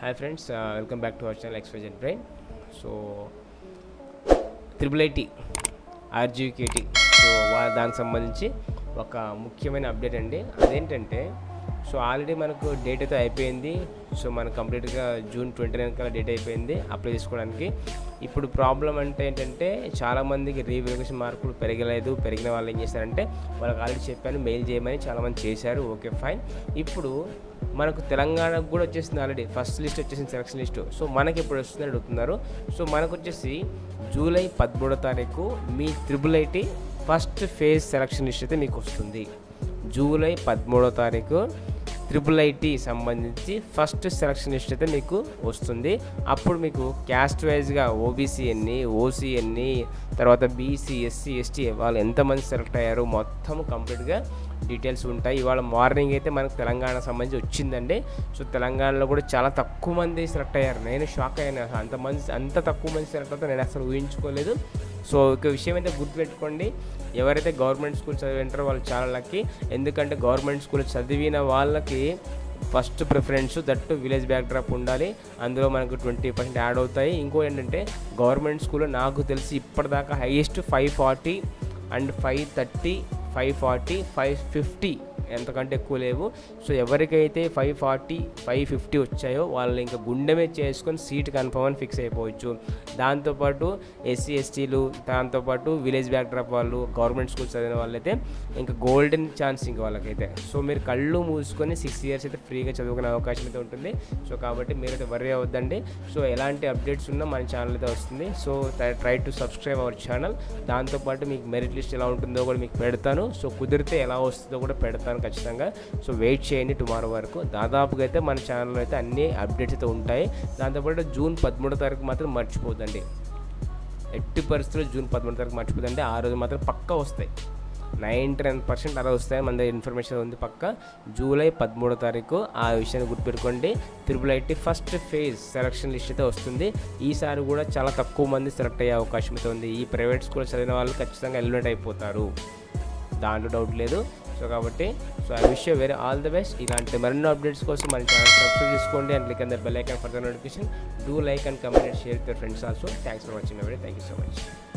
hi friends welcome back to our channel XYZ brain so triple IT RGKT so వా దానికి సంబంధించి ఒక ముఖ్యమైన అప్డేట్ అండి అదేంటంటే సో ఆల్రెడీ మనకు డేట్ అయితే అయిపోయింది సో మనకు కంప్లీట్గా జూన్ ట్వంటీ నైన్ కల్లా డేట్ అయిపోయింది అప్లై చేసుకోవడానికి ఇప్పుడు ప్రాబ్లం అంటే ఏంటంటే చాలామందికి రీవెరిఫికేషన్ మార్కులు పెరగలేదు పెరిగిన వాళ్ళు ఏం చేశారంటే వాళ్ళకి ఆల్రెడీ చెప్పాను మెయిల్ చేయమని చాలామంది చేశారు ఓకే ఫైన్ ఇప్పుడు మనకు తెలంగాణకు కూడా వచ్చేసింది ఆల్రెడీ ఫస్ట్ లిస్ట్ వచ్చేసింది సెలక్షన్ లిస్ట్ సో మనకి ఎప్పుడు వస్తుంది అడుగుతున్నారు సో మనకు వచ్చేసి జూలై పదమూడో తారీఖు మీ triple IT first phase selection list అయితే మీకు వస్తుంది జూలై పదమూడో తారీఖు త్రిబుల్ ఐటీ సంబంధించి ఫస్ట్ సెలక్షన్ లిస్ట్ అయితే మీకు వస్తుంది అప్పుడు మీకు క్యాస్ట్ వైజ్గా ఓబీసీ ఎన్ని ఓసీ ఎన్ని తర్వాత బీసీ ఎస్సీ ఎస్టీ వాళ్ళు ఎంతమంది సెలెక్ట్ అయ్యారు మొత్తం కంప్లీట్గా డీటెయిల్స్ ఉంటాయి ఇవాళ మార్నింగ్ అయితే మనకు తెలంగాణ సంబంధించి వచ్చిందండి సో తెలంగాణలో కూడా చాలా తక్కువ మంది సెలెక్ట్ అయ్యారు నేను షాక్ అయ్యాను అసలు అంతమంది అంత తక్కువ మంది సెలెక్ట్ అవుతారు నేను అసలు ఊహించుకోలేదు సో ఒక విషయం అయితే గుర్తుపెట్టుకోండి ఎవరైతే గవర్నమెంట్ స్కూల్ చదివింటారో వాళ్ళు చాలా లక్కీ ఎందుకంటే గవర్నమెంట్ స్కూల్ చదివిన వాళ్ళకి first preference that village backdrop ఉండాలి అందులో మనకు ట్వంటీ పర్సెంట్ యాడ్ అవుతాయి ఇంకో ఏంటంటే గవర్నమెంట్ స్కూల్లో నాకు తెలిసి ఇప్పటిదాకా highest five forty and five thirty five forty five fifty ఎంతకంటే ఎక్కువ లేవు సో ఎవరికైతే ఫైవ్ ఫార్టీ ఫైవ్ ఫిఫ్టీ వచ్చాయో వాళ్ళు ఇంకా గుండె మీద చేసుకొని సీట్ కన్ఫర్మ్ అని ఫిక్స్ అయిపోవచ్చు దాంతోపాటు ఎస్సీ ఎస్టీలు దాంతోపాటు విలేజ్ బ్యాక్డ్రాప్ వాళ్ళు గవర్నమెంట్ స్కూల్ చదివిన వాళ్ళైతే ఇంకా గోల్డెన్ ఛాన్స్ ఇంకా వాళ్ళకైతే సో మీరు కళ్ళు మూసుకొని సిక్స్ ఇయర్స్ అయితే ఫ్రీగా చదువుకునే అవకాశం అయితే ఉంటుంది సో కాబట్టి మీరైతే వర్రీ అవ్వద్దండి సో ఎలాంటి అప్డేట్స్ ఉన్నా మన ఛానల్ అయితే వస్తుంది so try to subscribe our channel దాంతోపాటు మీకు మెరిట్ లిస్ట్ ఎలా ఉంటుందో కూడా మీకు పెడతాను సో కుదిరితే ఎలా వస్తుందో కూడా పెడతాను ఖచ్చితంగా సో వెయిట్ చేయండి టుమారో వరకు దాదాపుగా అయితే మన ఛానల్లో అయితే అన్ని అప్డేట్స్ అయితే ఉంటాయి దాంతోపాటు జూన్ పదమూడో తారీఖు మాత్రం మర్చిపోదండి ఎట్టి పరిస్థితుల్లో జూన్ పదమూడో తారీఖు మర్చిపోదండి ఆ రోజు మాత్రం పక్కా వస్తాయి నైంటీ నైన్ పర్సెంట్ అలా వస్తాయి మన దగ్గర ఇన్ఫర్మేషన్ ఉంది పక్క జూలై పదమూడో తారీఖు ఆ విషయాన్ని గుర్తుపెట్టుకోండి triple IT first phase selection list అయితే వస్తుంది ఈసారి కూడా చాలా తక్కువ మంది సెలెక్ట్ అయ్యే అవకాశం అయితే ఉంది ఈ ప్రైవేట్ స్కూల్ చదివిన వాళ్ళు ఖచ్చితంగా ఎలిమినేట్ అయిపోతారు దాంట్లో డౌట్ లేదు సో కాబట్టి so I wish very all the best ఇలాంటి మరెన్నో అప్డేట్స్ కోసం మన ఛానల్ సబ్స్క్రైబ్ చేసుకోండి and click under bell icon for the notification do like and comment and share with your friends also thanks for watching every thank you so much